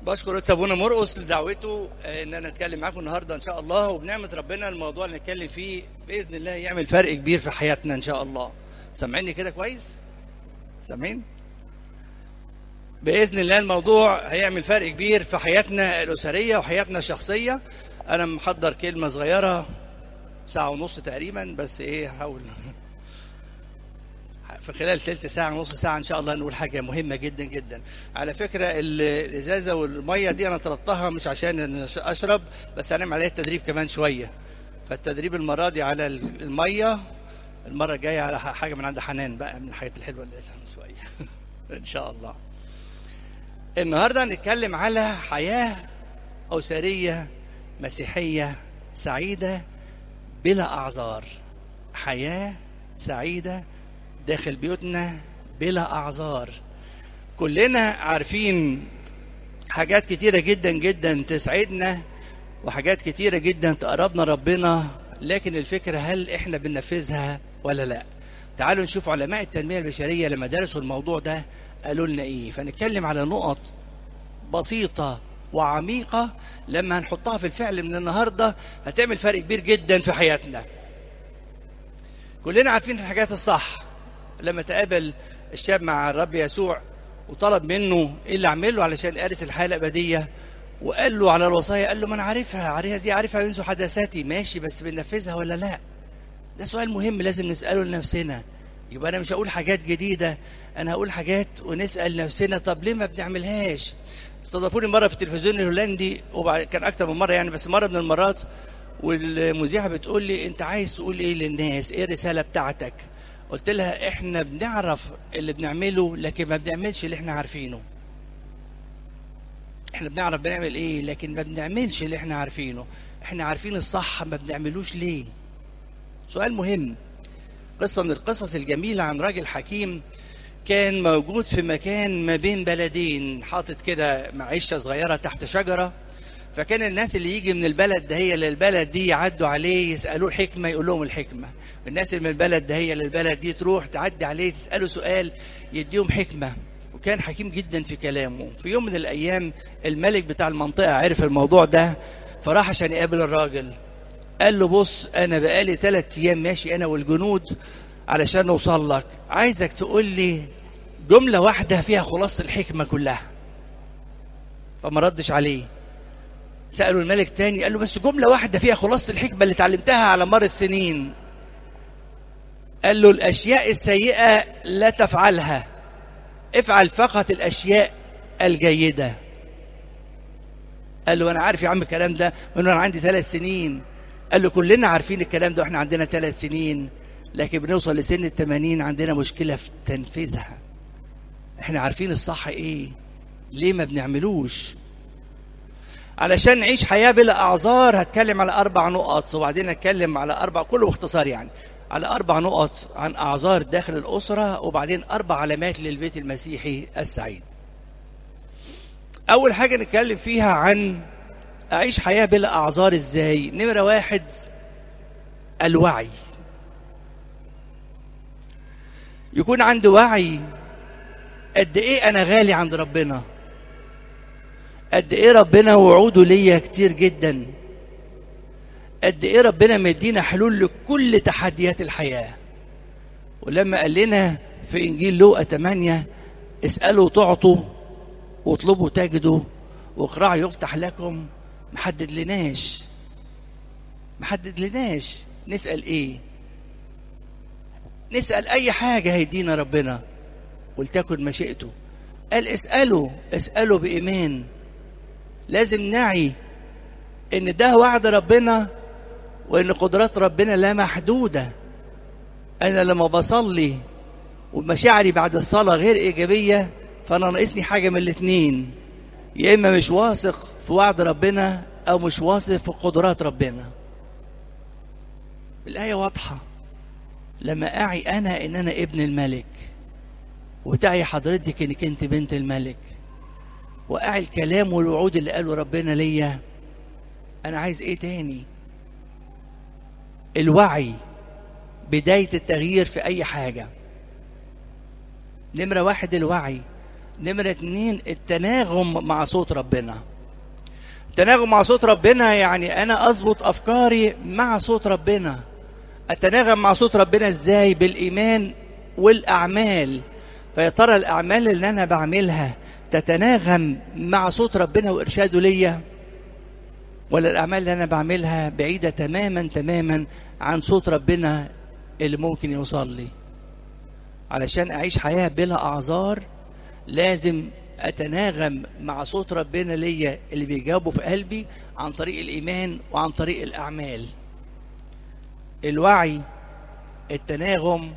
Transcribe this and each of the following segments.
بشكر قدس ابونا مرقص لدعوته آه، ان انا اتكلم معاكم النهارده ان شاء الله وبنعمه ربنا الموضوع اللي نتكلم فيه باذن الله يعمل فرق كبير في حياتنا ان شاء الله سامعيني كده كويس سامعين باذن الله الموضوع هيعمل فرق كبير في حياتنا الاسريه وحياتنا الشخصيه انا محضر كلمه صغيره ساعه ونص تقريبا بس ايه هحاول في خلال ثلث ساعة نص ساعة إن شاء الله نقول حاجة مهمة جدا جدا على فكرة ال- الإزازة والمية دي أنا طلبتها مش عشان إن أش- أشرب بس هنعمل عليها التدريب كمان شوية فالتدريب المرة دي على ال- المية المرة الجاية على ح- حاجة من عند حنان بقى من الحاجات الحلوة اللي قالها من شوية إن شاء الله النهاردة هنتكلم على حياة أسرية مسيحية سعيدة بلا أعذار حياة سعيدة داخل بيوتنا بلا أعذار كلنا عارفين حاجات كتيرة جدا جدا تسعدنا وحاجات كتيرة جدا تقربنا ربنا لكن الفكرة هل احنا بننفذها ولا لا تعالوا نشوف علماء التنمية البشرية لما درسوا الموضوع ده قالوا لنا ايه فنتكلم على نقط بسيطة وعميقة لما هنحطها في الفعل من النهاردة هتعمل فرق كبير جدا في حياتنا كلنا عارفين الحاجات الصح لما تقابل الشاب مع الرب يسوع وطلب منه ايه اللي اعمله علشان ارث الحياه الابديه وقال له على الوصايا قال له ما انا عارفها عارفها زي عارفها ينسوا حدثاتي ماشي بس بننفذها ولا لا ده سؤال مهم لازم نساله لنفسنا يبقى انا مش هقول حاجات جديده انا هقول حاجات ونسال نفسنا طب ليه ما بنعملهاش استضافوني مره في التلفزيون الهولندي وبعد كان اكتر من مره يعني بس مره من المرات والمذيعه بتقول لي انت عايز تقول ايه للناس ايه الرساله بتاعتك قلت لها احنا بنعرف اللي بنعمله لكن ما بنعملش اللي احنا عارفينه احنا بنعرف بنعمل ايه لكن ما بنعملش اللي احنا عارفينه احنا عارفين الصح ما بنعملوش ليه سؤال مهم قصة من القصص الجميلة عن راجل حكيم كان موجود في مكان ما بين بلدين حاطط كده معيشة صغيرة تحت شجرة فكان الناس اللي يجي من البلد ده هي للبلد دي يعدوا عليه يسألوه حكمة يقول لهم الحكمة الناس اللي من البلد ده هي للبلد دي تروح تعدي عليه تسأله سؤال يديهم حكمة وكان حكيم جدا في كلامه في يوم من الأيام الملك بتاع المنطقة عرف الموضوع ده فراح عشان يقابل الراجل قال له بص أنا بقالي ثلاث أيام ماشي أنا والجنود علشان نوصل لك عايزك تقول لي جملة واحدة فيها خلاصة الحكمة كلها فما ردش عليه سألوا الملك تاني قال له بس جملة واحدة فيها خلاصة الحكمة اللي اتعلمتها على مر السنين قال له الأشياء السيئة لا تفعلها افعل فقط الأشياء الجيدة قال له أنا عارف يا عم الكلام ده من أنا عندي ثلاث سنين قال له كلنا عارفين الكلام ده وإحنا عندنا ثلاث سنين لكن بنوصل لسن الثمانين عندنا مشكلة في تنفيذها إحنا عارفين الصح إيه ليه ما بنعملوش علشان نعيش حياة بلا أعذار هتكلم على أربع نقط وبعدين أتكلم على أربع كله باختصار يعني على أربع نقط عن أعذار داخل الأسرة وبعدين أربع علامات للبيت المسيحي السعيد أول حاجة نتكلم فيها عن أعيش حياة بلا أعذار إزاي نمرة واحد الوعي يكون عندي وعي قد إيه أنا غالي عند ربنا قد ايه ربنا وعوده ليا كتير جدا قد ايه ربنا مدينا حلول لكل تحديات الحياة ولما قال لنا في انجيل لوقا 8 اسألوا تعطوا واطلبوا تجدوا واقرعوا يفتح لكم محدد لناش محدد لناش نسأل ايه نسأل اي حاجة هيدينا ربنا ولتكن مشيئته قال اسألوا اسألوا بإيمان لازم نعي ان ده وعد ربنا وان قدرات ربنا لا محدودة انا لما بصلي ومشاعري بعد الصلاة غير ايجابية فانا ناقصني حاجة من الاتنين يا اما مش واثق في وعد ربنا او مش واثق في قدرات ربنا الآية واضحة لما أعي أنا إن أنا ابن الملك وتعي حضرتك إنك أنت بنت الملك وأعي الكلام والوعود اللي قاله ربنا ليا أنا عايز إيه تاني الوعي بداية التغيير في أي حاجة نمرة واحد الوعي نمرة اتنين التناغم مع صوت ربنا التناغم مع صوت ربنا يعني أنا أظبط أفكاري مع صوت ربنا أتناغم مع صوت ربنا إزاي بالإيمان والأعمال فيا ترى الأعمال اللي أنا بعملها تتناغم مع صوت ربنا وإرشاده ليا ولا الأعمال اللي أنا بعملها بعيدة تماما تماما عن صوت ربنا اللي ممكن يوصل لي علشان أعيش حياة بلا أعذار لازم أتناغم مع صوت ربنا ليا اللي بيجاوبه في قلبي عن طريق الإيمان وعن طريق الأعمال الوعي التناغم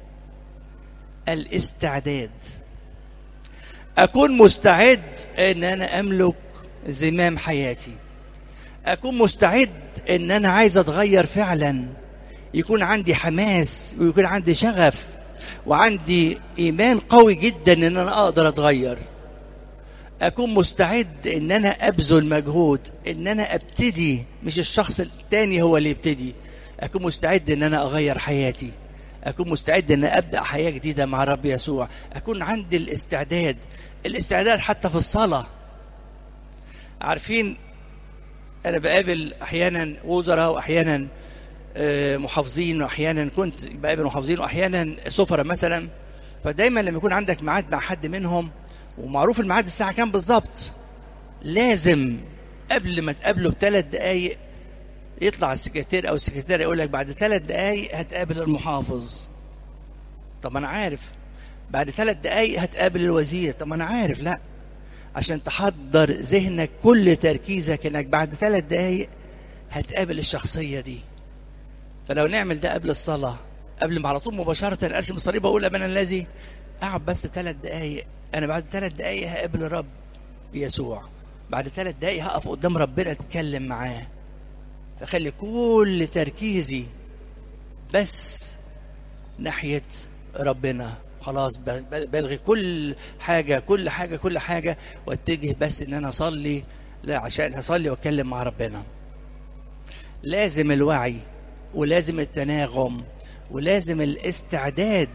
الاستعداد أكون مستعد أن أنا أملك زمام حياتي أكون مستعد أن أنا عايز أتغير فعلا يكون عندي حماس ويكون عندي شغف وعندي إيمان قوي جدا أن أنا أقدر أتغير أكون مستعد أن أنا أبذل مجهود أن أنا أبتدي مش الشخص التاني هو اللي يبتدي أكون مستعد أن أنا أغير حياتي أكون مستعد أن أبدأ حياة جديدة مع رب يسوع أكون عندي الاستعداد الاستعداد حتى في الصلاة عارفين أنا بقابل أحيانا وزراء وأحيانا محافظين وأحيانا كنت بقابل محافظين وأحيانا سفرة مثلا فدايما لما يكون عندك ميعاد مع حد منهم ومعروف الميعاد الساعة كام بالظبط لازم قبل ما تقابله بثلاث دقايق يطلع السكرتير او السكرتير يقول لك بعد ثلاث دقايق هتقابل المحافظ طب انا عارف بعد ثلاث دقايق هتقابل الوزير طب انا عارف لا عشان تحضر ذهنك كل تركيزك انك بعد ثلاث دقايق هتقابل الشخصية دي فلو نعمل ده قبل الصلاة قبل ما على طول مباشرة ارسم الصليب اقول ابانا الذي اقعد بس ثلاث دقايق انا بعد ثلاث دقايق هقابل الرب يسوع بعد ثلاث دقايق هقف قدام ربنا اتكلم معاه فخلي كل تركيزي بس ناحية ربنا خلاص بلغي كل حاجة كل حاجة كل حاجة واتجه بس ان انا اصلي لا عشان اصلي واتكلم مع ربنا لازم الوعي ولازم التناغم ولازم الاستعداد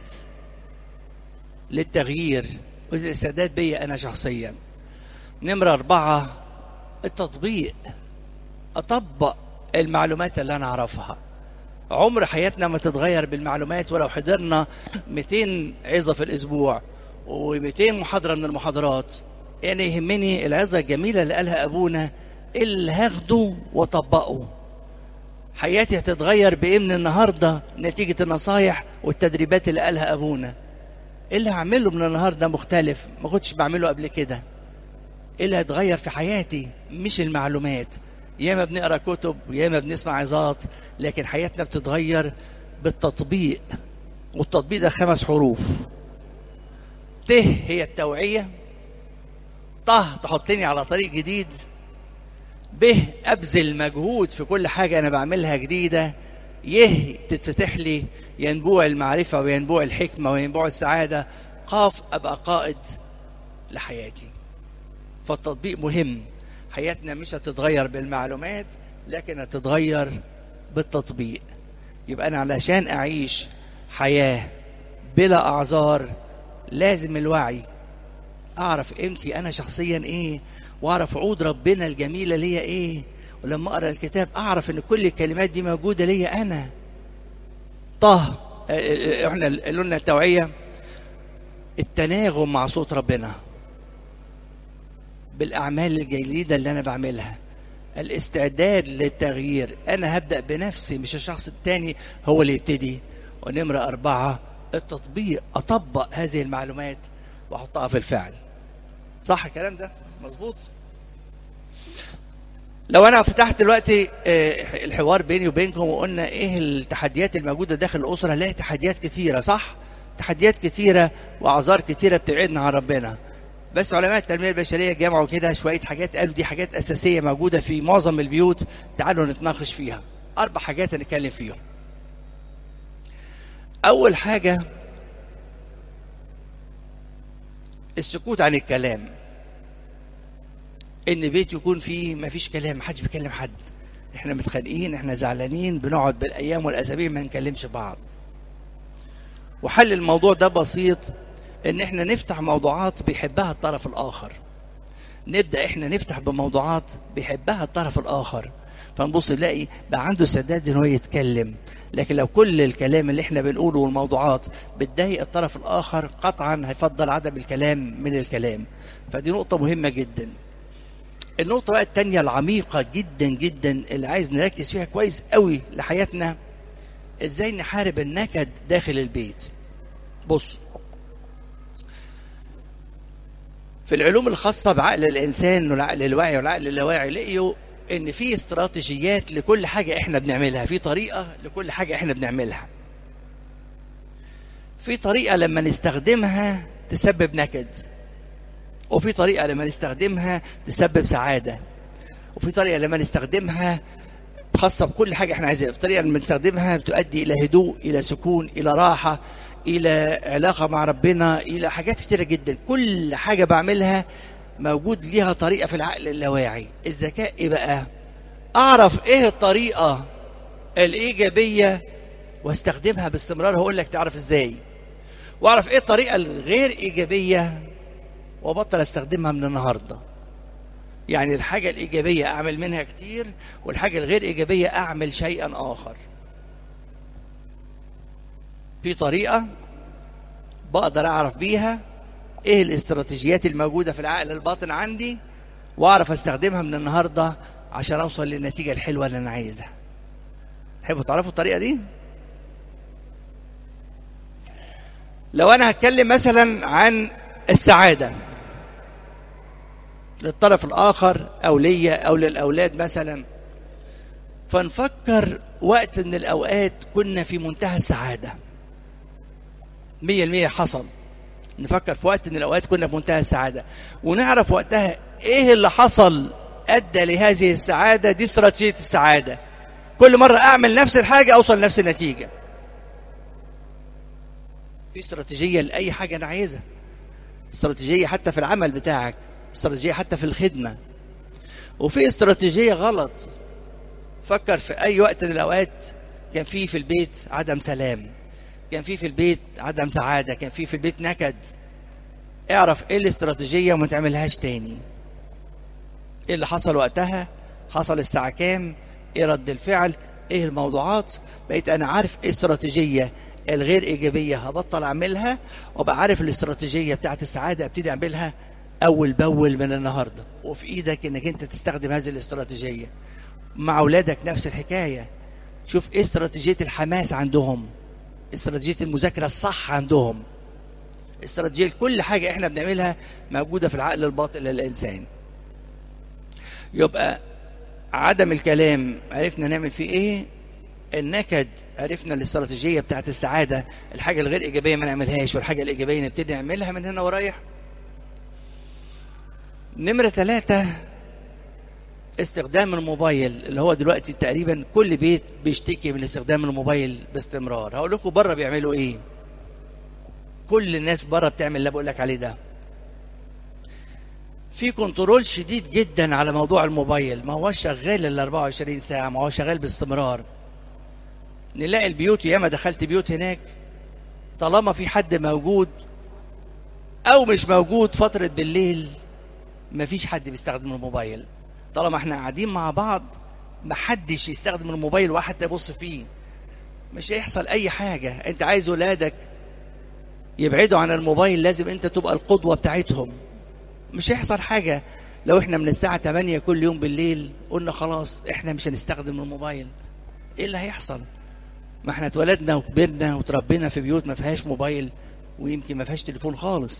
للتغيير والاستعداد بيا انا شخصيا نمرة أربعة التطبيق أطبق المعلومات اللي أنا أعرفها عمر حياتنا ما تتغير بالمعلومات ولو حضرنا 200 عظة في الأسبوع و200 محاضرة من المحاضرات يعني يهمني العظة الجميلة اللي قالها أبونا اللي هاخده وطبقه حياتي هتتغير بإيه من النهاردة نتيجة النصايح والتدريبات اللي قالها أبونا إيه اللي هعمله من النهاردة مختلف ما كنتش بعمله قبل كده إيه اللي هيتغير في حياتي مش المعلومات ياما بنقرا كتب وياما بنسمع عظات لكن حياتنا بتتغير بالتطبيق والتطبيق ده خمس حروف ت هي التوعية ط تحطني على طريق جديد ب أبذل مجهود في كل حاجة أنا بعملها جديدة يه تتفتح لي ينبوع المعرفة وينبوع الحكمة وينبوع السعادة قاف أبقى قائد لحياتي فالتطبيق مهم حياتنا مش هتتغير بالمعلومات لكن هتتغير بالتطبيق يبقى أنا علشان أعيش حياة بلا أعذار لازم الوعي أعرف قيمتي أنا شخصيا إيه وأعرف عود ربنا الجميلة ليا إيه ولما أقرأ الكتاب أعرف إن كل الكلمات دي موجودة ليا أنا طه إحنا قلنا التوعية التناغم مع صوت ربنا بالأعمال الجيدة اللي أنا بعملها الاستعداد للتغيير أنا هبدأ بنفسي مش الشخص التاني هو اللي يبتدي ونمرة أربعة التطبيق أطبق هذه المعلومات وأحطها في الفعل صح الكلام ده مظبوط لو أنا فتحت دلوقتي الحوار بيني وبينكم وقلنا إيه التحديات الموجودة داخل الأسرة هنلاقي تحديات كتيرة صح تحديات كتيرة وأعذار كتيرة بتبعدنا عن ربنا بس علماء التنميه البشريه جمعوا كده شويه حاجات قالوا دي حاجات اساسيه موجوده في معظم البيوت تعالوا نتناقش فيها اربع حاجات هنتكلم فيهم اول حاجه السكوت عن الكلام ان بيت يكون فيه ما فيش كلام محدش بيكلم حد احنا متخانقين احنا زعلانين بنقعد بالايام والاسابيع ما نكلمش بعض وحل الموضوع ده بسيط ان احنا نفتح موضوعات بيحبها الطرف الاخر نبدا احنا نفتح بموضوعات بيحبها الطرف الاخر فنبص نلاقي بقى عنده استعداد ان هو يتكلم لكن لو كل الكلام اللي احنا بنقوله والموضوعات بتضايق الطرف الاخر قطعا هيفضل عدم الكلام من الكلام فدي نقطه مهمه جدا النقطه بقى الثانيه العميقه جدا جدا اللي عايز نركز فيها كويس قوي لحياتنا ازاي نحارب النكد داخل البيت بص في العلوم الخاصة بعقل الإنسان والعقل الواعي والعقل اللاواعي لقيوا إن في استراتيجيات لكل حاجة إحنا بنعملها، في طريقة لكل حاجة إحنا بنعملها. في طريقة لما نستخدمها تسبب نكد. وفي طريقة لما نستخدمها تسبب سعادة. وفي طريقة لما نستخدمها خاصة بكل حاجة إحنا عايزينها، في طريقة لما نستخدمها بتؤدي إلى هدوء، إلى سكون، إلى راحة، الى علاقه مع ربنا الى حاجات كتيره جدا كل حاجه بعملها موجود ليها طريقه في العقل اللاواعي الذكاء ايه بقى اعرف ايه الطريقه الايجابيه واستخدمها باستمرار هقول لك تعرف ازاي واعرف ايه الطريقه الغير ايجابيه وابطل استخدمها من النهارده يعني الحاجه الايجابيه اعمل منها كتير والحاجه الغير ايجابيه اعمل شيئا اخر في طريقة بقدر أعرف بيها إيه الاستراتيجيات الموجودة في العقل الباطن عندي وأعرف أستخدمها من النهاردة عشان أوصل للنتيجة الحلوة اللي أنا عايزها. تحبوا تعرفوا الطريقة دي؟ لو أنا هتكلم مثلا عن السعادة للطرف الآخر أو ليا أو للأولاد مثلا فنفكر وقت من الأوقات كنا في منتهى السعادة مية المية حصل نفكر في وقت من الأوقات كنا في منتهى السعادة ونعرف وقتها إيه اللي حصل أدى لهذه السعادة دي استراتيجية السعادة كل مرة أعمل نفس الحاجة أوصل لنفس النتيجة في استراتيجية لأي حاجة أنا عايزها استراتيجية حتى في العمل بتاعك استراتيجية حتى في الخدمة وفي استراتيجية غلط فكر في أي وقت من الأوقات كان في في البيت عدم سلام كان في في البيت عدم سعادة كان في في البيت نكد اعرف ايه الاستراتيجية وما تعملهاش تاني ايه اللي حصل وقتها حصل الساعة كام ايه رد الفعل ايه الموضوعات بقيت انا عارف ايه استراتيجية الغير ايجابية هبطل اعملها وابقى عارف الاستراتيجية بتاعت السعادة ابتدي اعملها اول باول من النهاردة وفي ايدك انك انت تستخدم هذه الاستراتيجية مع اولادك نفس الحكاية شوف ايه استراتيجية الحماس عندهم استراتيجيه المذاكره الصح عندهم استراتيجيه كل حاجه احنا بنعملها موجوده في العقل الباطن للانسان يبقى عدم الكلام عرفنا نعمل فيه ايه النكد عرفنا الاستراتيجيه بتاعت السعاده الحاجه الغير ايجابيه ما نعملهاش والحاجه الايجابيه نبتدي نعملها من هنا ورايح نمره ثلاثة استخدام الموبايل اللي هو دلوقتي تقريبا كل بيت بيشتكي من استخدام الموبايل باستمرار هقول لكم بره بيعملوا ايه كل الناس بره بتعمل اللي بقول لك عليه ده في كنترول شديد جدا على موضوع الموبايل ما هوش شغال ال 24 ساعه ما هو شغال باستمرار نلاقي البيوت ياما دخلت بيوت هناك طالما في حد موجود او مش موجود فتره بالليل مفيش حد بيستخدم الموبايل طالما احنا قاعدين مع بعض محدش يستخدم الموبايل واحد يبص فيه مش هيحصل اي حاجة انت عايز ولادك يبعدوا عن الموبايل لازم انت تبقى القدوة بتاعتهم مش هيحصل حاجة لو احنا من الساعة 8 كل يوم بالليل قلنا خلاص احنا مش هنستخدم الموبايل ايه اللي هيحصل ما احنا اتولدنا وكبرنا وتربينا في بيوت ما فيهاش موبايل ويمكن ما فيهاش تليفون خالص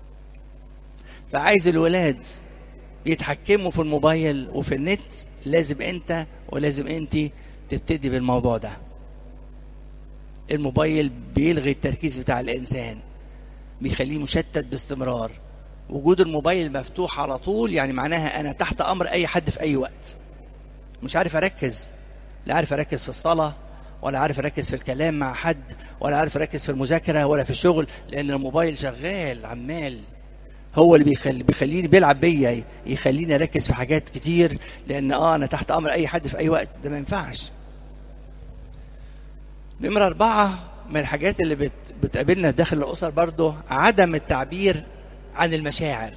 فعايز الولاد يتحكموا في الموبايل وفي النت لازم انت ولازم انت تبتدي بالموضوع ده الموبايل بيلغي التركيز بتاع الانسان بيخليه مشتت باستمرار وجود الموبايل مفتوح على طول يعني معناها انا تحت امر اي حد في اي وقت مش عارف اركز لا عارف اركز في الصلاه ولا عارف اركز في الكلام مع حد ولا عارف اركز في المذاكره ولا في الشغل لان الموبايل شغال عمال هو اللي بيخلي بيخليني بيلعب بيا يخليني اركز في حاجات كتير لان اه انا تحت امر اي حد في اي وقت ده ما ينفعش نمرة أربعة من الحاجات اللي بت... بتقابلنا داخل الاسر برضه عدم التعبير عن المشاعر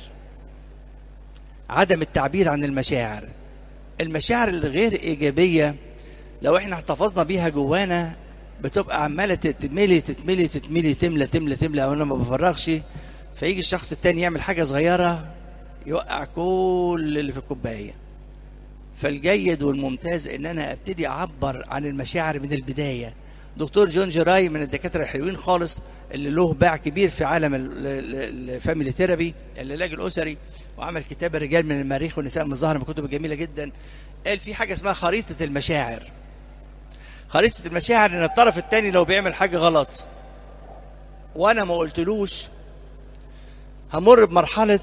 عدم التعبير عن المشاعر المشاعر الغير ايجابيه لو احنا احتفظنا بيها جوانا بتبقى عماله تتملي تتملي تتملي تملى تملى تملى وانا ما بفرغش فيجي الشخص التاني يعمل حاجه صغيره يوقع كل اللي في الكوبايه فالجيد والممتاز ان انا ابتدي اعبر عن المشاعر من البدايه دكتور جون جيراي من الدكاتره الحلوين خالص اللي له باع كبير في عالم الفاميلي ثيرابي العلاج الاسري وعمل كتاب الرجال من المريخ والنساء من الظهر من الكتب الجميله جدا قال في حاجه اسمها خريطه المشاعر خريطه المشاعر ان الطرف الثاني لو بيعمل حاجه غلط وانا ما قلتلوش همر بمرحله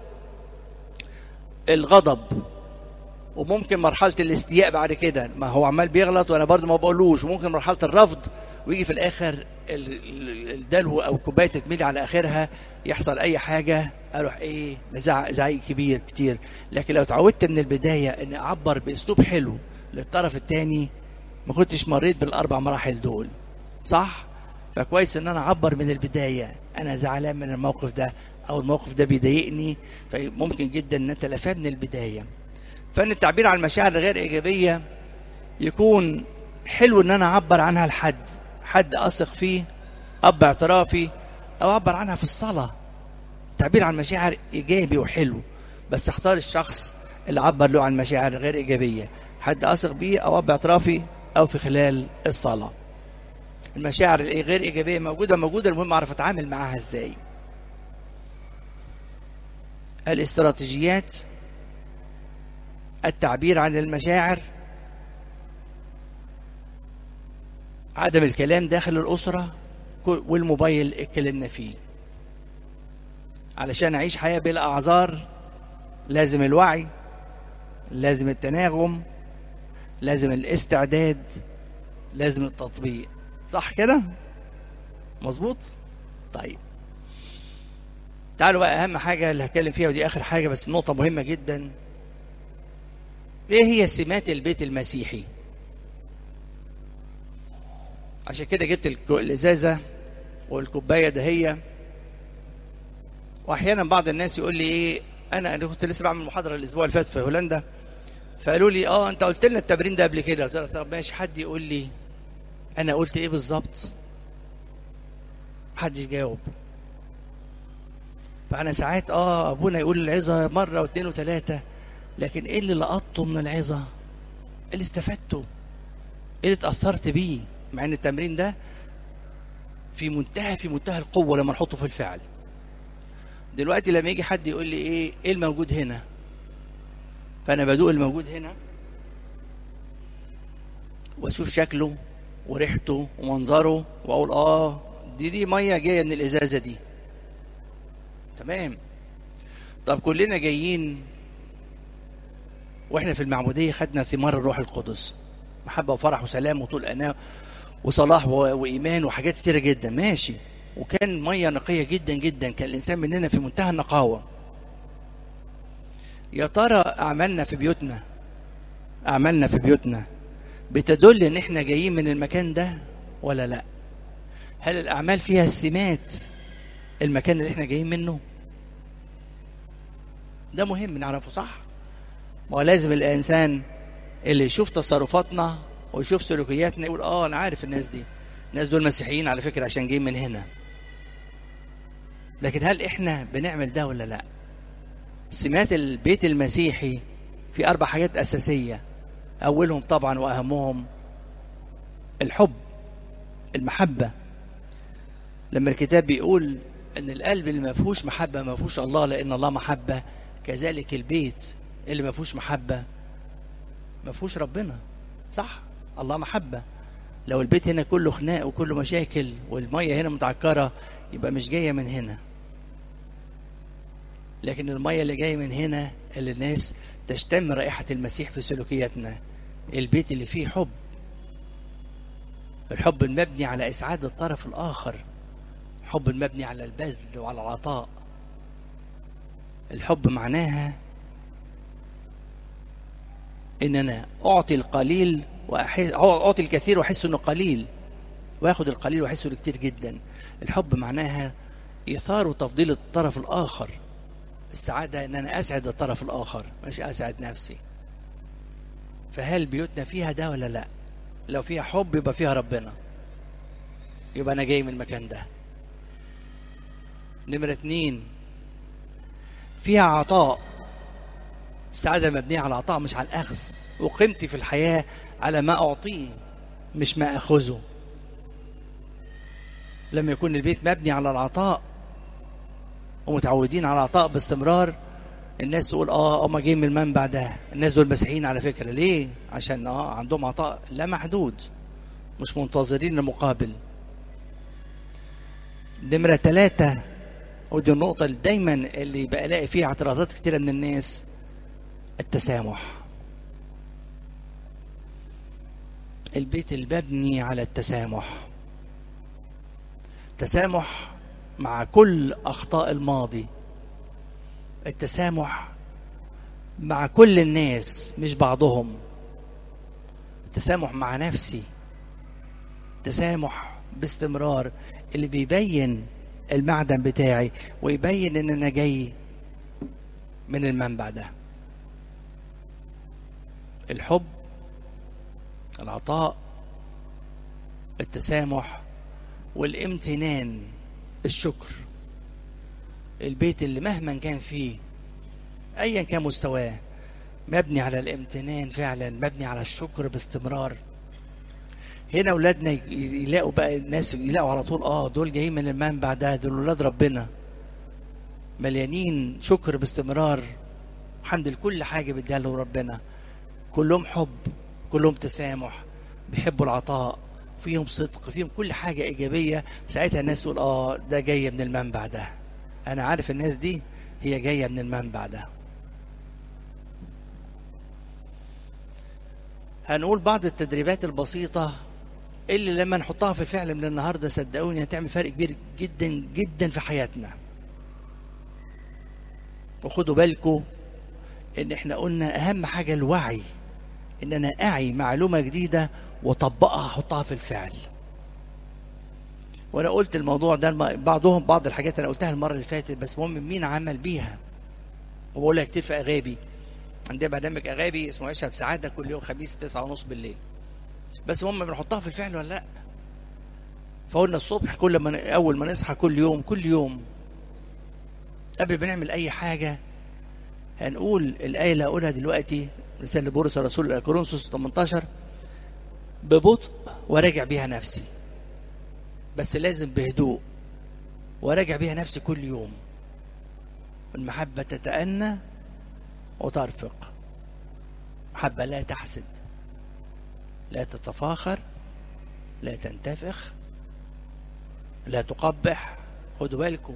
الغضب وممكن مرحله الاستياء بعد كده ما هو عمال بيغلط وانا برضه ما بقولوش وممكن مرحله الرفض ويجي في الاخر الدلو او الكوبايه تتملي على اخرها يحصل اي حاجه اروح ايه مزعق زعيق كبير كتير لكن لو اتعودت من البدايه اني اعبر باسلوب حلو للطرف الثاني ما كنتش مريت بالاربع مراحل دول صح فكويس ان انا اعبر من البدايه انا زعلان من الموقف ده او الموقف ده بيضايقني فممكن جدا ان انت لفاه من البدايه فان التعبير عن المشاعر الغير ايجابيه يكون حلو ان انا اعبر عنها لحد حد اثق فيه اب اعترافي او اعبر عنها في الصلاه التعبير عن المشاعر ايجابي وحلو بس اختار الشخص اللي عبر له عن مشاعر غير ايجابيه حد اثق بيه او اب اعترافي او في خلال الصلاه المشاعر الغير ايجابيه موجوده موجوده المهم اعرف اتعامل معاها ازاي الاستراتيجيات التعبير عن المشاعر عدم الكلام داخل الأسرة والموبايل اتكلمنا فيه علشان أعيش حياة بلا أعذار لازم الوعي لازم التناغم لازم الاستعداد لازم التطبيق صح كده مظبوط طيب تعالوا بقى أهم حاجة اللي هتكلم فيها ودي آخر حاجة بس نقطة مهمة جدا ايه هي سمات البيت المسيحي عشان كده جبت الازازه والكوبايه دهية واحيانا بعض الناس يقول لي ايه انا انا كنت لسه بعمل محاضره الاسبوع اللي فات في هولندا فقالوا لي اه انت قلت لنا التمرين ده قبل كده قلت له طب ماشي حد يقول لي انا قلت ايه بالظبط محدش جاوب فانا ساعات اه ابونا يقول العظه مره واثنين وثلاثه لكن ايه اللي لقطته من العظه ايه اللي استفدته ايه اللي اتاثرت بيه مع ان التمرين ده في منتهى في منتهى القوه لما نحطه في الفعل دلوقتي لما يجي حد يقول لي ايه ايه الموجود هنا فانا بدوق الموجود هنا واشوف شكله وريحته ومنظره واقول اه دي دي ميه جايه من الازازه دي تمام طب كلنا جايين واحنا في المعموديه خدنا ثمار الروح القدس محبه وفرح وسلام وطول اناه وصلاح وايمان وحاجات كتيره جدا ماشي وكان ميه نقيه جدا جدا كان الانسان مننا في منتهى النقاوه يا ترى اعمالنا في بيوتنا اعمالنا في بيوتنا بتدل ان احنا جايين من المكان ده ولا لا هل الاعمال فيها السمات المكان اللي احنا جايين منه ده مهم نعرفه صح ما هو لازم الانسان اللي يشوف تصرفاتنا ويشوف سلوكياتنا يقول اه انا عارف الناس دي الناس دول مسيحيين على فكره عشان جايين من هنا لكن هل احنا بنعمل ده ولا لا سمات البيت المسيحي في اربع حاجات اساسيه اولهم طبعا واهمهم الحب المحبه لما الكتاب بيقول ان القلب اللي ما فيهوش محبه ما فيهوش الله لان الله محبه كذلك البيت اللي ما فيهوش محبه ما فيهوش ربنا صح الله محبه لو البيت هنا كله خناق وكله مشاكل والميه هنا متعكره يبقى مش جايه من هنا لكن الميه اللي جايه من هنا اللي الناس تشتم رائحه المسيح في سلوكياتنا البيت اللي فيه حب الحب المبني على اسعاد الطرف الاخر الحب المبني على البذل وعلى العطاء الحب معناها ان انا اعطي القليل واحس اعطي الكثير واحس انه قليل واخد القليل واحسه كتير جدا الحب معناها ايثار وتفضيل الطرف الاخر السعاده ان انا اسعد الطرف الاخر مش اسعد نفسي فهل بيوتنا فيها ده ولا لا لو فيها حب يبقى فيها ربنا يبقى انا جاي من المكان ده نمرة اتنين فيها عطاء السعادة مبنية على العطاء مش على الأخذ وقيمتي في الحياة على ما أعطيه مش ما أخذه لما يكون البيت مبني على العطاء ومتعودين على العطاء باستمرار الناس تقول اه هم جايين من المنبع ده الناس دول مسيحيين على فكرة ليه عشان اه عندهم عطاء لا محدود مش منتظرين المقابل نمرة ثلاثة ودي النقطة اللي دايما اللي بقى الاقي فيها اعتراضات كتيرة من الناس التسامح البيت المبني على التسامح تسامح مع كل أخطاء الماضي التسامح مع كل الناس مش بعضهم التسامح مع نفسي تسامح باستمرار اللي بيبين المعدن بتاعي ويبين ان انا جاي من المنبع ده الحب العطاء التسامح والامتنان الشكر البيت اللي مهما كان فيه ايا كان مستواه مبني على الامتنان فعلا مبني على الشكر باستمرار هنا اولادنا يلاقوا بقى الناس يلاقوا على طول اه دول جايين من المنبع ده دول ولاد ربنا مليانين شكر باستمرار حمد لكل حاجه بيديها له ربنا كلهم حب كلهم تسامح بيحبوا العطاء فيهم صدق فيهم كل حاجه ايجابيه ساعتها الناس تقول اه ده جاي من المنبع ده انا عارف الناس دي هي جايه من المنبع ده هنقول بعض التدريبات البسيطة اللي لما نحطها في الفعل من النهاردة صدقوني هتعمل فرق كبير جدا جدا في حياتنا وخدوا بالكم ان احنا قلنا اهم حاجة الوعي ان انا اعي معلومة جديدة واطبقها احطها في الفعل وانا قلت الموضوع ده بعضهم بعض الحاجات انا قلتها المرة اللي فاتت بس مهم مين عمل بيها وبقولها كتير في اغابي عندنا برنامج اغابي اسمه عيشها بسعاده كل يوم خميس تسعة ونص بالليل بس هم بنحطها في الفعل ولا لا فقلنا الصبح كل ما اول ما نصحى كل يوم كل يوم قبل ما نعمل اي حاجه هنقول الايه اللي هقولها دلوقتي رساله بولس الرسول كورنثوس 18 ببطء وراجع بيها نفسي بس لازم بهدوء وراجع بيها نفسي كل يوم المحبه تتأنى وترفق محبة لا تحسد لا تتفاخر لا تنتفخ لا تقبح خدوا بالكم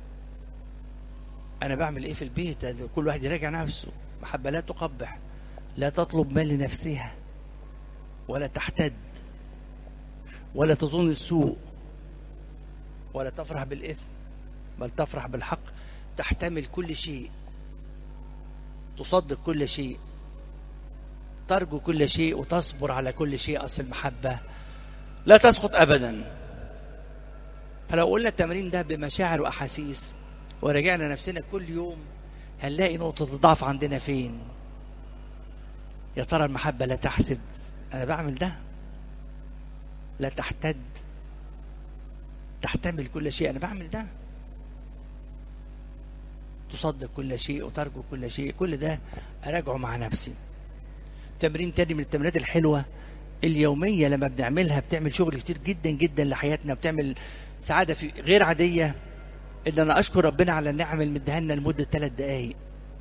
انا بعمل ايه في البيت كل واحد يراجع نفسه محبة لا تقبح لا تطلب مال لنفسها ولا تحتد ولا تظن السوء ولا تفرح بالإثم بل تفرح بالحق تحتمل كل شيء تصدق كل شيء ترجو كل شيء وتصبر على كل شيء أصل المحبة لا تسقط أبدا فلو قلنا التمرين ده بمشاعر وأحاسيس ورجعنا نفسنا كل يوم هنلاقي نقطة الضعف عندنا فين يا ترى المحبة لا تحسد أنا بعمل ده لا تحتد تحتمل كل شيء أنا بعمل ده تصدق كل شيء وترجو كل شيء كل ده أراجعه مع نفسي تمرين تاني من التمرينات الحلوة اليومية لما بنعملها بتعمل شغل كتير جدا جدا لحياتنا بتعمل سعادة في غير عادية ان انا اشكر ربنا على النعم اللي مديها لنا لمدة ثلاث دقايق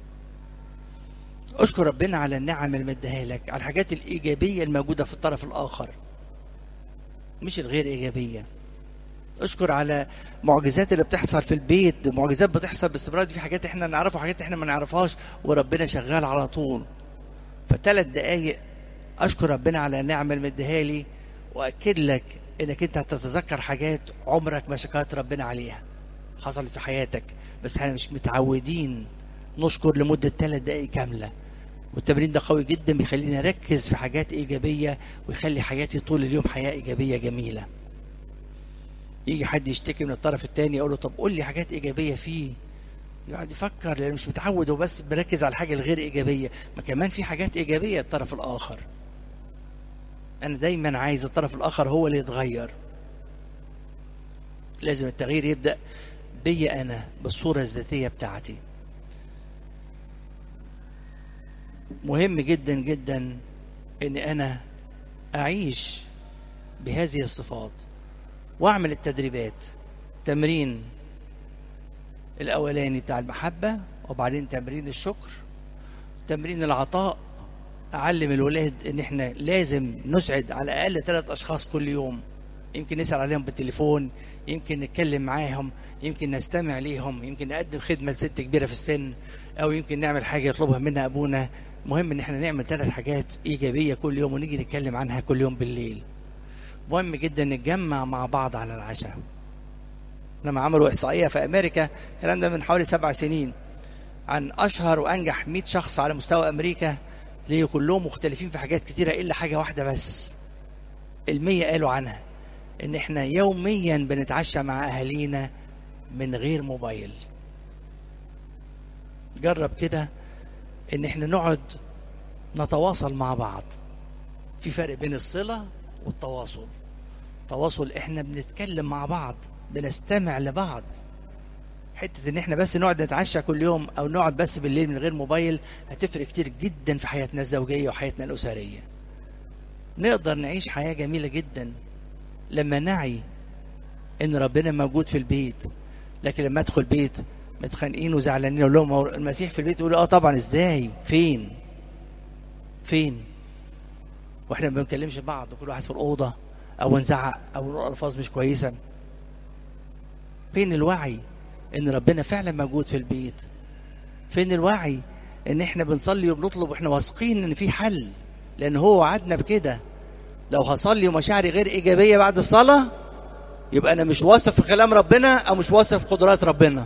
اشكر ربنا على النعم اللي مديها لك على الحاجات الايجابية الموجودة في الطرف الاخر مش الغير ايجابية اشكر على معجزات اللي بتحصل في البيت معجزات بتحصل باستمرار في حاجات احنا نعرفها وحاجات احنا ما نعرفهاش وربنا شغال على طول فثلاث دقايق اشكر ربنا على النعمه اللي مديها لي واكد لك انك انت هتتذكر حاجات عمرك ما شكرت ربنا عليها حصلت في حياتك بس احنا مش متعودين نشكر لمده ثلاث دقايق كامله والتمرين ده قوي جدا بيخليني اركز في حاجات ايجابيه ويخلي حياتي طول اليوم حياه ايجابيه جميله يجي حد يشتكي من الطرف الثاني يقول له طب قول لي حاجات ايجابيه فيه يقعد يفكر لانه مش متعود وبس مركز على الحاجه الغير ايجابيه ما كمان في حاجات ايجابيه الطرف الاخر انا دايما عايز الطرف الاخر هو اللي يتغير لازم التغيير يبدا بيا انا بالصوره الذاتيه بتاعتي مهم جدا جدا ان انا اعيش بهذه الصفات واعمل التدريبات تمرين الاولاني بتاع المحبه وبعدين تمرين الشكر تمرين العطاء اعلم الولاد ان احنا لازم نسعد على الاقل ثلاث اشخاص كل يوم يمكن نسال عليهم بالتليفون يمكن نتكلم معاهم يمكن نستمع ليهم يمكن نقدم خدمه لست كبيره في السن او يمكن نعمل حاجه يطلبها منا ابونا مهم ان احنا نعمل ثلاث حاجات ايجابيه كل يوم ونيجي نتكلم عنها كل يوم بالليل مهم جدا نتجمع مع بعض على العشاء لما عملوا احصائيه في امريكا الكلام ده من حوالي سبع سنين عن اشهر وانجح 100 شخص على مستوى امريكا ليه كلهم مختلفين في حاجات كتيره الا حاجه واحده بس المية قالوا عنها ان احنا يوميا بنتعشى مع اهالينا من غير موبايل جرب كده ان احنا نقعد نتواصل مع بعض في فرق بين الصله والتواصل تواصل احنا بنتكلم مع بعض بنستمع لبعض حته ان احنا بس نقعد نتعشى كل يوم او نقعد بس بالليل من غير موبايل هتفرق كتير جدا في حياتنا الزوجيه وحياتنا الاسريه نقدر نعيش حياه جميله جدا لما نعي ان ربنا موجود في البيت لكن لما ادخل بيت متخانقين وزعلانين اقول لهم المسيح في البيت يقول اه طبعا ازاي فين فين واحنا ما بنكلمش بعض وكل واحد في الاوضه او نزعق او نقول الفاظ مش كويسه فين الوعي ان ربنا فعلا موجود في البيت فين الوعي ان احنا بنصلي وبنطلب واحنا واثقين ان في حل لان هو وعدنا بكده لو هصلي ومشاعري غير ايجابيه بعد الصلاه يبقى انا مش واثق في كلام ربنا او مش واثق في قدرات ربنا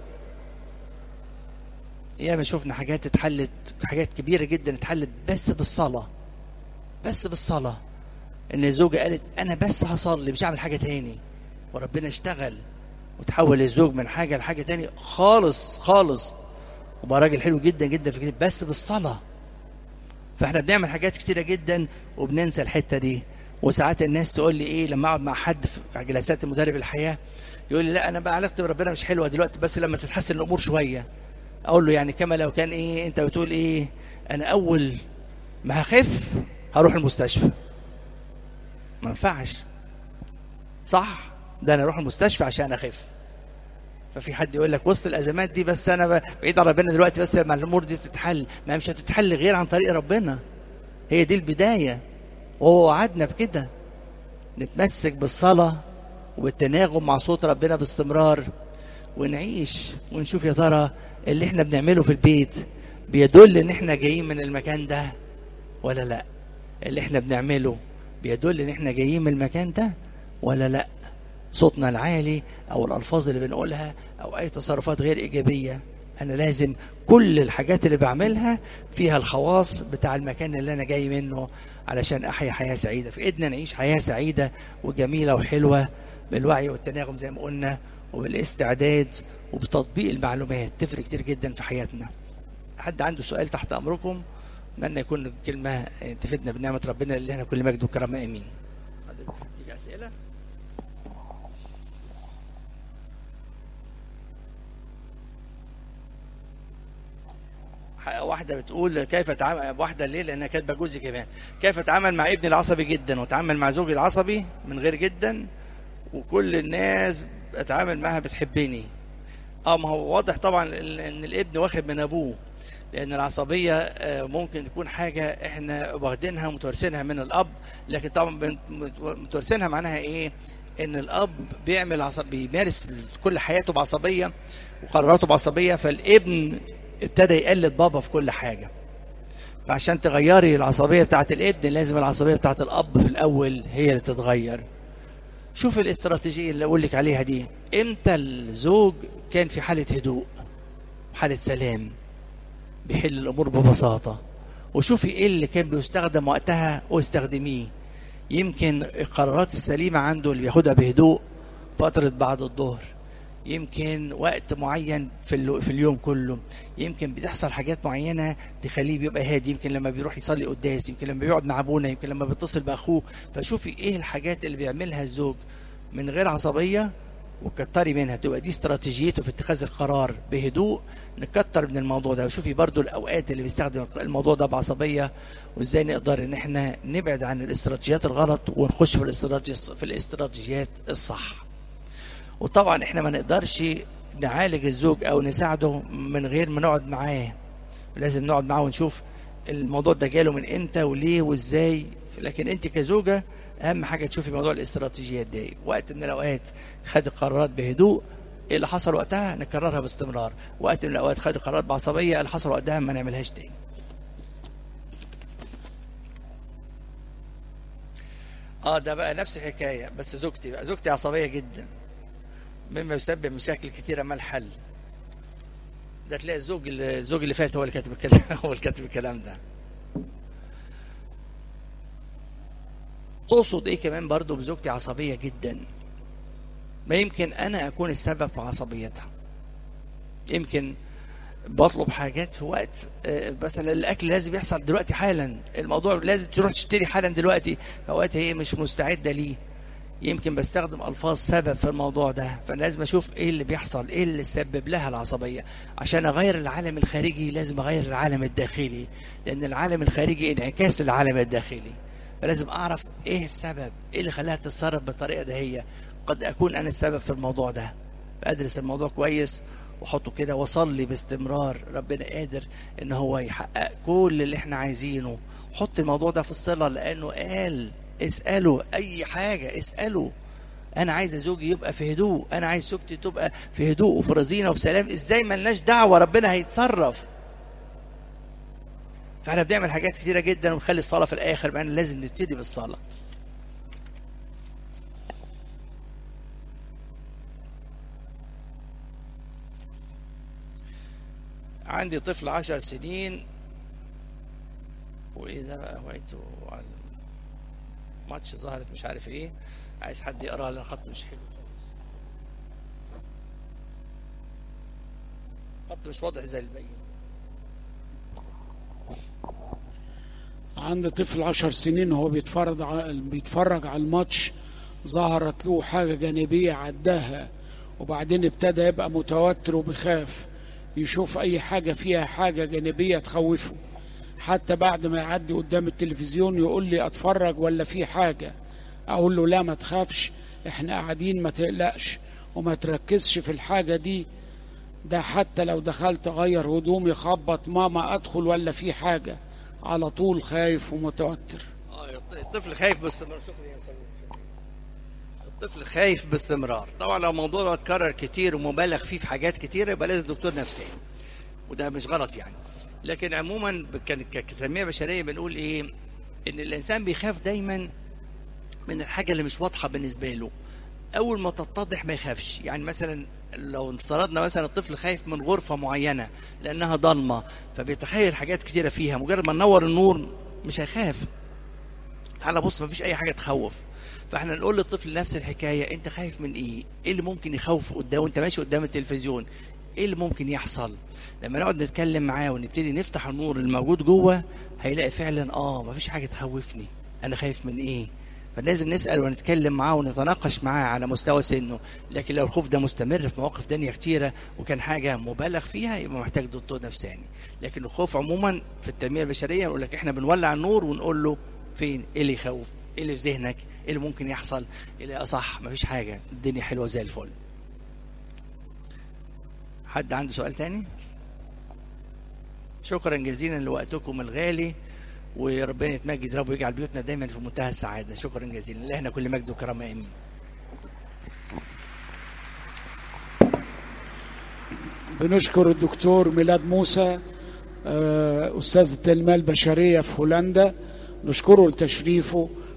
ياما شفنا حاجات اتحلت حاجات كبيره جدا اتحلت بس بالصلاه بس بالصلاه ان الزوجه قالت انا بس هصلي مش هعمل حاجه تاني وربنا اشتغل وتحول الزوج من حاجه لحاجه تاني خالص خالص وبقى راجل حلو جدا جدا في كده بس بالصلاه فاحنا بنعمل حاجات كتيره جدا وبننسى الحته دي وساعات الناس تقول لي ايه لما اقعد مع حد في جلسات المدرب الحياه يقول لي لا انا بقى علاقتي بربنا مش حلوه دلوقتي بس لما تتحسن الامور شويه اقول له يعني كما لو كان ايه انت بتقول ايه انا اول ما هخف هروح المستشفى ما ينفعش صح ده انا اروح المستشفى عشان اخف ففي حد يقول لك وسط الازمات دي بس انا بعيد عن ربنا دلوقتي بس لما الامور دي تتحل ما مش هتتحل غير عن طريق ربنا هي دي البدايه وهو وعدنا بكده نتمسك بالصلاه وبالتناغم مع صوت ربنا باستمرار ونعيش ونشوف يا ترى اللي احنا بنعمله في البيت بيدل ان احنا جايين من المكان ده ولا لا اللي احنا بنعمله بيدل ان احنا جايين من المكان ده ولا لا صوتنا العالي او الالفاظ اللي بنقولها او اي تصرفات غير ايجابيه انا لازم كل الحاجات اللي بعملها فيها الخواص بتاع المكان اللي انا جاي منه علشان احيا حياه سعيده في ايدنا نعيش حياه سعيده وجميله وحلوه بالوعي والتناغم زي ما قلنا وبالاستعداد وبتطبيق المعلومات تفرق كتير جدا في حياتنا حد عنده سؤال تحت امركم اتمنى يكون الكلمه تفيدنا بنعمه ربنا اللي احنا كل مجد وكرامه امين تيجي اسئله واحدة بتقول كيف اتعامل واحدة ليه لأنها كاتبة جوزي كمان كيف اتعامل مع ابني العصبي جدا واتعامل مع زوجي العصبي من غير جدا وكل الناس اتعامل معاها بتحبني اه ما هو واضح طبعا ان الابن واخد من ابوه لان العصبيه ممكن تكون حاجه احنا واخدينها متورثينها من الاب لكن طبعا متورثينها معناها ايه ان الاب بيعمل عصب بيمارس كل حياته بعصبيه وقراراته بعصبيه فالابن ابتدى يقلد بابا في كل حاجه فعشان تغيري العصبيه بتاعت الابن لازم العصبيه بتاعت الاب في الاول هي اللي تتغير شوف الاستراتيجيه اللي اقول لك عليها دي امتى الزوج كان في حاله هدوء حاله سلام بيحل الامور ببساطه وشوفي ايه اللي كان بيستخدم وقتها واستخدميه يمكن القرارات السليمه عنده اللي بياخدها بهدوء فترة بعد الظهر يمكن وقت معين في ال- في اليوم كله يمكن بتحصل حاجات معينه تخليه بيبقى هادي يمكن لما بيروح يصلي قداس يمكن لما بيقعد مع ابونا يمكن لما بيتصل باخوه فشوفي ايه الحاجات اللي بيعملها الزوج من غير عصبيه وكتري منها تبقى دي استراتيجيته في اتخاذ القرار بهدوء نكتر من الموضوع ده وشوفي برضو الاوقات اللي بيستخدم الموضوع ده بعصبيه وازاي نقدر ان احنا نبعد عن الاستراتيجيات الغلط ونخش في الاستراتيجيات في الاستراتيجيات الصح وطبعا احنا ما نقدرش نعالج الزوج او نساعده من غير ما نقعد معاه لازم نقعد معاه ونشوف الموضوع ده جاله من امتى وليه وازاي لكن انت كزوجه اهم حاجه تشوفي موضوع الاستراتيجيات دي وقت من الاوقات خد قرارات بهدوء ايه اللي حصل وقتها نكررها باستمرار وقت من الاوقات خد قرارات بعصبيه اللي حصل وقتها ما نعملهاش تاني اه ده بقى نفس الحكايه بس زوجتي بقى زوجتي عصبيه جدا مما يسبب مشاكل كتيره ما الحل ده تلاقي الزوج اللي الزوج اللي فات هو اللي كاتب الكلام هو اللي كاتب الكلام ده تقصد ايه كمان برضو بزوجتي عصبيه جدا ما يمكن انا اكون السبب في عصبيتها يمكن بطلب حاجات في وقت آه، مثلا الاكل لازم يحصل دلوقتي حالا الموضوع لازم تروح تشتري حالا دلوقتي في اوقات هي مش مستعده ليه يمكن بستخدم الفاظ سبب في الموضوع ده فانا لازم اشوف ايه اللي بيحصل ايه اللي سبب لها العصبيه عشان اغير العالم الخارجي لازم اغير العالم الداخلي لان العالم الخارجي انعكاس للعالم الداخلي فلازم اعرف ايه السبب ايه اللي خلاها تتصرف بالطريقه ده هي قد اكون انا السبب في الموضوع ده فادرس الموضوع كويس واحطه كده واصلي باستمرار ربنا قادر ان هو يحقق كل اللي احنا عايزينه حط الموضوع ده في الصله لانه قال اساله اي حاجه اساله انا عايز زوجي يبقى في هدوء انا عايز زوجتي تبقى في هدوء وفي رزينه وفي سلام ازاي ملناش دعوه ربنا هيتصرف فاحنا بنعمل حاجات كتيره جدا ونخلي الصلاه في الاخر مع ان لازم نبتدي بالصلاه عندي طفل عشر سنين وايه ده بقى هوايته على ماتش ظهرت مش عارف ايه عايز حد يقراها لان الخط مش حلو خالص الخط مش واضح زي الباقي عند طفل عشر سنين هو بيتفرج على بيتفرج على الماتش ظهرت له حاجة جانبية عداها وبعدين ابتدى يبقى متوتر وبيخاف يشوف أي حاجة فيها حاجة جانبية تخوفه حتى بعد ما يعدي قدام التلفزيون يقول لي أتفرج ولا في حاجة أقول له لا ما تخافش احنا قاعدين ما تقلقش وما تركزش في الحاجة دي ده حتى لو دخلت أغير هدومي خبط ماما أدخل ولا في حاجة على طول خايف ومتوتر اه الطفل خايف باستمرار شكرا يا مسلم الطفل خايف باستمرار طبعا لو الموضوع ده اتكرر كتير ومبالغ فيه في حاجات كتير يبقى لازم دكتور نفساني وده مش غلط يعني لكن عموما كان كتنميه بشريه بنقول ايه ان الانسان بيخاف دايما من الحاجه اللي مش واضحه بالنسبه له اول ما تتضح ما يخافش يعني مثلا لو افترضنا مثلا الطفل خايف من غرفه معينه لانها ضلمه فبيتخيل حاجات كتيره فيها مجرد ما ننور النور مش هيخاف تعالى بص مفيش اي حاجه تخوف فاحنا نقول للطفل نفس الحكايه انت خايف من ايه ايه اللي ممكن يخوف قدام وانت ماشي قدام التلفزيون ايه اللي ممكن يحصل لما نقعد نتكلم معاه ونبتدي نفتح النور الموجود جوه هيلاقي فعلا اه مفيش حاجه تخوفني انا خايف من ايه فلازم نسال ونتكلم معاه ونتناقش معاه على مستوى سنه لكن لو الخوف ده مستمر في مواقف تانية كتيره وكان حاجه مبالغ فيها يبقى محتاج دكتور نفساني لكن الخوف عموما في التنميه البشريه نقول لك احنا بنولع النور ونقول له فين ايه اللي يخوف ايه اللي في ذهنك ايه اللي ممكن يحصل ايه اللي اصح مفيش حاجه الدنيا حلوه زي الفل حد عنده سؤال تاني شكرا جزيلا لوقتكم الغالي وربنا يتمجد رب ويجعل بيوتنا دايما في منتهى السعاده شكرا جزيلا لهنا كل مجد وكرامه امين بنشكر الدكتور ميلاد موسى آه، أستاذ التنمية البشرية في هولندا نشكره لتشريفه